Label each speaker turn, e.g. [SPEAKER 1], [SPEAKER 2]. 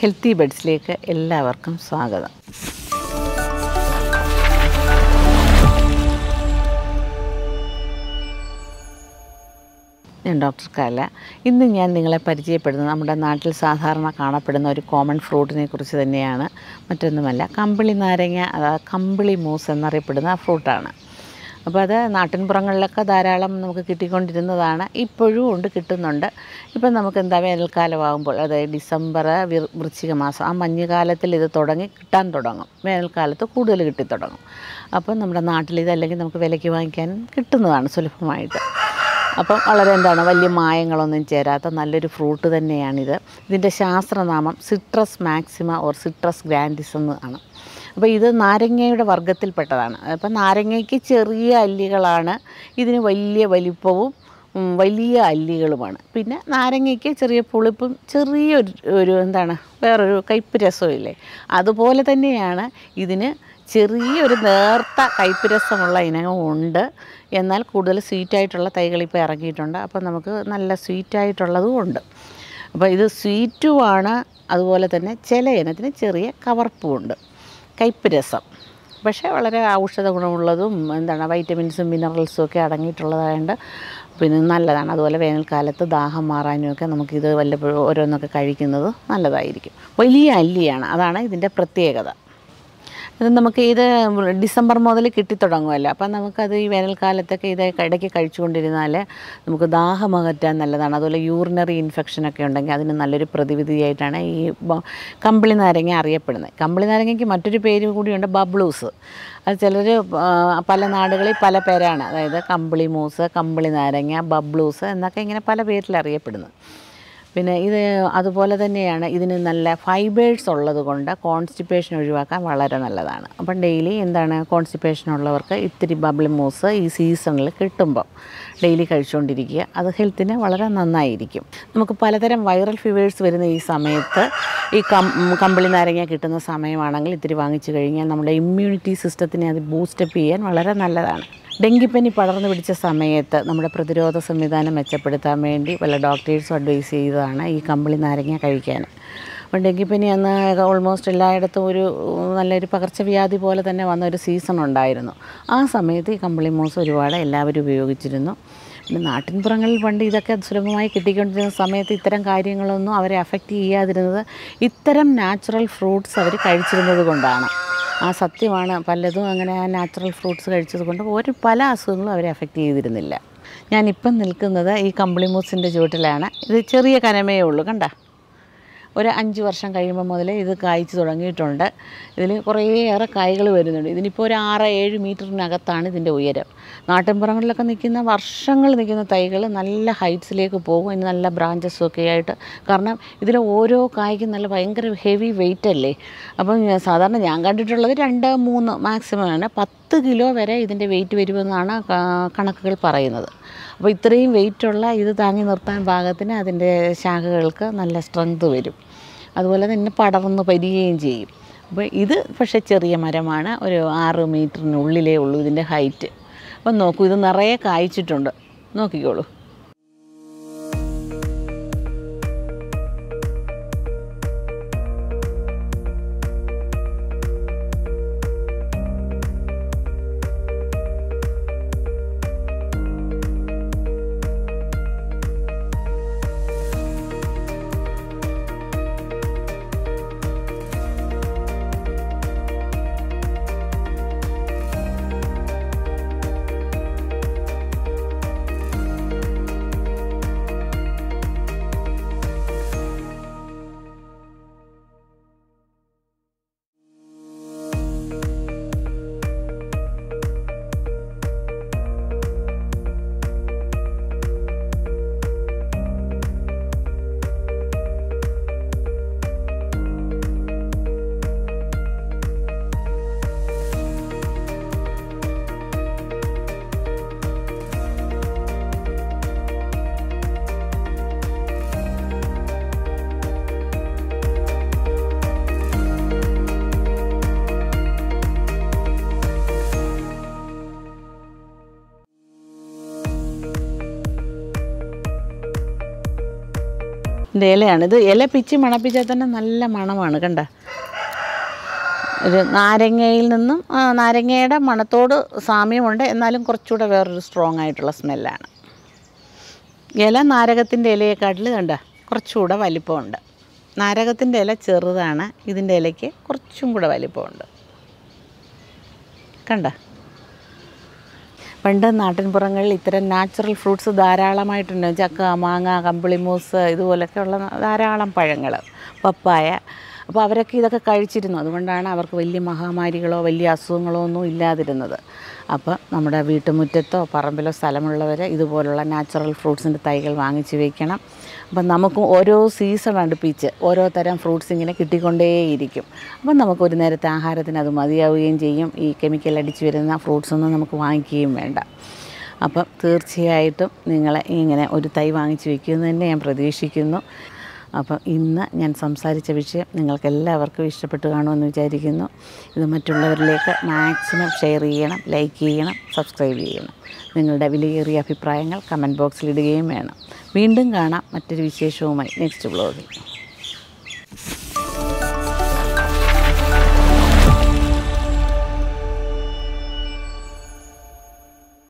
[SPEAKER 1] healthy ബെഡ്സിലേക്ക് എല്ലാവർക്കും സ്വാഗതം ഞാൻ ഡോക്ടർ കല ഇന്ന് ഞാൻ നിങ്ങളെ പരിചയപ്പെടുന്നത് നമ്മുടെ നാട്ടിൽ സാധാരണ കാണപ്പെടുന്ന ഒരു കോമൺ ഫ്രൂട്ടിനെ കുറിച്ച് തന്നെയാണ് മറ്റൊന്നുമല്ല കമ്പിളി നാരങ്ങ അതായത് കമ്പിളി മൂസ് എന്നറിയപ്പെടുന്ന ആ ഫ്രൂട്ടാണ് അപ്പോൾ അത് നാട്ടിൻപുറങ്ങളിലൊക്കെ ധാരാളം നമുക്ക് കിട്ടിക്കൊണ്ടിരുന്നതാണ് ഇപ്പോഴും ഉണ്ട് കിട്ടുന്നുണ്ട് ഇപ്പം നമുക്ക് എന്താ വേനൽക്കാലമാകുമ്പോൾ അതായത് ഡിസംബർ വിർ- വൃശ്ചിക മാസം ആ മഞ്ഞുകാലത്തിൽ ഇത് തുടങ്ങി കിട്ടാൻ തുടങ്ങും വേനൽക്കാലത്ത് കൂടുതൽ കിട്ടിത്തുടങ്ങും അപ്പം നമ്മുടെ നാട്ടിൽ ഇതല്ലെങ്കിൽ നമുക്ക് വിലയ്ക്ക് വാങ്ങിക്കാൻ കിട്ടുന്നതാണ് സുലഭമായിട്ട് അപ്പം വളരെ എന്താണ് വലിയ മായങ്ങളൊന്നും ചേരാത്ത നല്ലൊരു ഫ്രൂട്ട് തന്നെയാണിത് ഇതിൻ്റെ ശാസ്ത്രനാമം citrus maxima or citrus grandis എന്നാണ് അപ്പോൾ ഇത് നാരങ്ങയുടെ വർഗ്ഗത്തിൽപ്പെട്ടതാണ് അപ്പം നാരങ്ങയ്ക്ക് ചെറിയ അല്ലികളാണ് ഇതിന് വലിയ വലിപ്പവും ഉം, വലിയ അല്ലികളുമാണ് പിന്നെ നാരങ്ങയ്ക്ക് ചെറിയ പുളിപ്പും ചെറിയൊരു ഒരു എന്താണ് വേറൊരു കയ്പ്പ് രസമില്ലേ അതുപോലെ തന്നെയാണ് ഇതിന് ചെറിയൊരു നേർത്ത കയ്പ്പ് രസമുള്ള ഇനവും ഉണ്ട് എന്നാൽ കൂടുതൽ സ്വീറ്റായിട്ടുള്ള തൈകൾ ഇപ്പോൾ ഇറങ്ങിയിട്ടുണ്ട് അപ്പോൾ നമുക്ക് നല്ല സ്വീറ്റായിട്ടുള്ളതും ഉണ്ട് അപ്പോൾ ഇത് സ്വീറ്റുമാണ് അതുപോലെ തന്നെ ചില ഇനത്തിന് ചെറിയ കവർപ്പും ഉണ്ട് കയ്പ്പ് രസം പക്ഷേ വളരെ ഔഷധ ഗുണമുള്ളതും എന്താണ് വൈറ്റമിൻസും മിനറൽസും ഒക്കെ അടങ്ങിയിട്ടുള്ളതായതുകൊണ്ട് പിന്നെ നല്ലതാണ് അതുപോലെ വേനൽക്കാലത്ത് ദാഹം മാറാനും ഒക്കെ നമുക്കിത് വല്ലപ്പോഴും ഓരോന്നൊക്കെ കഴിക്കുന്നത് നല്ലതായിരിക്കും വലിയ അല്ലിയാണ് അതാണ് ഇതിൻ്റെ പ്രത്യേകത ഇത് നമുക്ക് ഇത് ഡിസംബർ മുതൽ കിട്ടിത്തുടങ്ങുമല്ലോ അപ്പം നമുക്കത് ഈ വേനൽക്കാലത്തൊക്കെ ഇത് ഇടയ്ക്ക് കഴിച്ചുകൊണ്ടിരുന്നാൽ നമുക്ക് ദാഹം അകറ്റാൻ നല്ലതാണ് അതുപോലെ യൂറിനറി ഇൻഫെക്ഷനൊക്കെ ഉണ്ടെങ്കിൽ അതിന് നല്ലൊരു പ്രതിവിധിയായിട്ടാണ് ഈ ബ- കമ്പിളി നാരങ്ങ അറിയപ്പെടുന്നത് കമ്പിളി നാരങ്ങയ്ക്ക് മറ്റൊരു പേര് കൂടിയുണ്ട് ബബ്ലൂസ് അത് ചിലർ പല നാടുകളിൽ പല പേരാണ് അതായത് കമ്പിളി മൂസ് കമ്പിളി നാരങ്ങ ബബ്ലൂസ് എന്നൊക്കെ ഇങ്ങനെ പല പേരിൽ അറിയപ്പെടുന്നത് പിന്നെ ഇത് അതുപോലെ തന്നെയാണ് ഇതിന് നല്ല ഫൈബേഴ്സ് ഉള്ളത് കൊണ്ട് കോൺസ്റ്റിപ്പേഷൻ ഒഴിവാക്കാൻ വളരെ നല്ലതാണ് അപ്പം ഡെയിലി എന്താണ് കോൺസ്റ്റിപ്പേഷൻ ഉള്ളവർക്ക് ഇത്തിരി ബബിൾ മൂസ് ഈ സീസണിൽ കിട്ടുമ്പോൾ ഡെയിലി കഴിച്ചുകൊണ്ടിരിക്കുക അത് ഹെൽത്തിന് വളരെ നന്നായിരിക്കും നമുക്ക് പലതരം വൈറൽ ഫീവേഴ്സ് വരുന്ന ഈ സമയത്ത് ഈ കം കമ്പിളി നാരങ്ങ കിട്ടുന്ന സമയമാണെങ്കിൽ ഇത്തിരി വാങ്ങിച്ചു കഴിഞ്ഞാൽ നമ്മുടെ ഇമ്മ്യൂണിറ്റി സിസ്റ്റത്തിനെ അത് ബൂസ്റ്റപ്പ് ചെയ്യാൻ വളരെ നല്ലതാണ് ഡെങ്കിപ്പനി പടർന്നു പിടിച്ച സമയത്ത് നമ്മുടെ പ്രതിരോധ സംവിധാനം മെച്ചപ്പെടുത്താൻ വേണ്ടി പല ഡോക്ടേഴ്സും അഡ്വൈസ് ചെയ്തതാണ് ഈ കമ്പിളി നാരങ്ങ കഴിക്കാൻ അപ്പോൾ ഡെങ്കിപ്പനി അന്ന് ഓൾമോസ്റ്റ് എല്ലായിടത്തും ഒരു നല്ലൊരു പകർച്ചവ്യാധി പോലെ തന്നെ വന്ന ഒരു സീസൺ ഉണ്ടായിരുന്നു ആ സമയത്ത് ഈ കമ്പിളി മൂസ് ഒരുപാട് എല്ലാവരും ഉപയോഗിച്ചിരുന്നു പിന്നെ നാട്ടിൻപുറങ്ങളിൽ പണ്ട് ഇതൊക്കെ സുലഭമായി കിട്ടിക്കൊണ്ടിരുന്ന സമയത്ത് ഇത്തരം കാര്യങ്ങളൊന്നും അവരെ അഫക്റ്റ് ചെയ്യാതിരുന്നത് ഇത്തരം നാച്ചുറൽ ഫ്രൂട്ട്സ് അവർ കഴിച്ചിരുന്നത് കൊണ്ടാണ് ആ സത്യമാണ് പലതും അങ്ങനെ ആ നാച്ചുറൽ ഫ്രൂട്ട്സ് കഴിച്ചത് കൊണ്ട് ഒരു പല അസുഖങ്ങളും അവരെ അഫക്റ്റ് ചെയ്തിരുന്നില്ല ഞാനിപ്പം നിൽക്കുന്നത് ഈ കമ്പിളിമൂസിൻ്റെ ചുവട്ടിലാണ് ഇത് ചെറിയ കനമേ ഉള്ളൂ കണ്ട ഒരു അഞ്ച് വർഷം കഴിയുമ്പോൾ മുതൽ ഇത് കായ്ച്ചു തുടങ്ങിയിട്ടുണ്ട് ഇതിൽ കുറേയേറെ കായ്കൾ വരുന്നുണ്ട് ഇതിനിപ്പോൾ ഒരു ആറ് ഏഴ് മീറ്ററിനകത്താണ് ഇതിൻ്റെ ഉയരം നാട്ടിൻപുറങ്ങളിലൊക്കെ നിൽക്കുന്ന വർഷങ്ങൾ നിൽക്കുന്ന തൈകൾ നല്ല ഹൈറ്റ്സിലേക്ക് പോകും അതിന് നല്ല ബ്രാഞ്ചസും ഒക്കെ ആയിട്ട് കാരണം ഇതിൽ ഓരോ കായ്ക്കും നല്ല ഭയങ്കര ഹെവി വെയിറ്റ് അല്ലേ അപ്പം ഞാൻ- സാധാരണ ഞാൻ കണ്ടിട്ടുള്ളത് രണ്ട് മൂന്ന് മാക്സിമം ആണ് പത്ത് കിലോ വരെ ഇതിൻ്റെ വെയിറ്റ് വരുമെന്നാണ് ക- കണക്കുകൾ പറയുന്നത് അപ്പോൾ ഇത്രയും വെയിറ്റുള്ള ഇത് താങ്ങി നിർത്താൻ പാകത്തിന് അതിൻ്റെ ശാഖകൾക്ക് നല്ല സ്ട്രെങ്ത് വരും അതുപോലെ തന്നെ പടർന്ന് പരിയുകയും ചെയ്യും അപ്പോൾ ഇത് പക്ഷേ ചെറിയ മരമാണ് ഒരു ആറ് മീറ്ററിനുള്ളിലേ ഉള്ളൂ ഇതിൻ്റെ ഹൈറ്റ് അപ്പം നോക്കൂ ഇത് നിറയെ കായ്ച്ചിട്ടുണ്ട് നോക്കിക്കോളൂ ഇതിൻ്റെ ഇലയാണ് ഇത് ഇല പിച്ചി മണപ്പിച്ചാൽ തന്നെ നല്ല മണമാണ് കണ്ട ഒരു നാരങ്ങയിൽ നിന്നും ആ, നാരങ്ങയുടെ മണത്തോട് സാമ്യമുണ്ട് എന്നാലും കുറച്ചുകൂടെ വേറൊരു സ്ട്രോങ് ആയിട്ടുള്ള സ്മെല്ലാണ് ഇല നാരകത്തിൻ്റെ ഇലയെക്കാട്ടിൽ കണ്ട കുറച്ചുകൂടെ വലിപ്പമുണ്ട് നാരകത്തിൻ്റെ ഇല ചെറുതാണ് ഇതിൻ്റെ ഇലയ്ക്ക് കുറച്ചും കൂടെ വലിപ്പമുണ്ട് കണ്ട പണ്ട് നാട്ടിൻപുറങ്ങളിൽ ഇത്തരം നാച്ചുറൽ ഫ്രൂട്ട്സ് ധാരാളമായിട്ടുണ്ട് ചക്ക മാങ്ങ കമ്പിളിമൂസ് ഇതുപോലൊക്കെയുള്ള ധാരാളം പഴങ്ങൾ പപ്പായ അപ്പോൾ അവരൊക്കെ ഇതൊക്കെ കഴിച്ചിരുന്നു അതുകൊണ്ടാണ് അവർക്ക് വലിയ മഹാമാരികളോ വലിയ അസുഖങ്ങളോ ഒന്നും ഇല്ലാതിരുന്നത് അപ്പോൾ നമ്മുടെ വീട്ടുമുറ്റത്തോ പറമ്പിലോ സ്ഥലമുള്ളവർ ഇതുപോലുള്ള നാച്ചുറൽ ഫ്രൂട്ട്സിൻ്റെ തൈകൾ വാങ്ങിച്ച് വയ്ക്കണം അപ്പം നമുക്ക് ഓരോ സീസൺ അടുപ്പിച്ച് ഓരോ തരം ഫ്രൂട്ട്സ് ഇങ്ങനെ കിട്ടിക്കൊണ്ടേയിരിക്കും അപ്പം നമുക്ക് ഒരു നേരത്തെ ആഹാരത്തിന് അത് മതിയാവുകയും ചെയ്യും ഈ കെമിക്കൽ അടിച്ച് വരുന്ന ഫ്രൂട്ട്സ് ഒന്നും നമുക്ക് വാങ്ങിക്കുകയും വേണ്ട അപ്പം തീർച്ചയായിട്ടും നിങ്ങൾ ഇങ്ങനെ ഒരു തൈ വാങ്ങിച്ച് വയ്ക്കുമെന്ന് തന്നെ ഞാൻ പ്രതീക്ഷിക്കുന്നു അപ്പം ഇന്ന് ഞാൻ സംസാരിച്ച വിഷയം നിങ്ങൾക്ക് എല്ലാവർക്കും ഇഷ്ടപ്പെട്ടു കാണുമെന്ന് വിചാരിക്കുന്നു ഇത് മറ്റുള്ളവരിലേക്ക് മാക്സിമം ഷെയർ ചെയ്യണം ലൈക്ക് ചെയ്യണം സബ്സ്ക്രൈബ് ചെയ്യണം നിങ്ങളുടെ വിലയേറിയ അഭിപ്രായങ്ങൾ കമൻറ്റ് ബോക്സിൽ ഇടുകയും വേണം വീണ്ടും കാണാം മറ്റൊരു വിശേഷവുമായി നെക്സ്റ്റ് ബ്ലോഗിൽ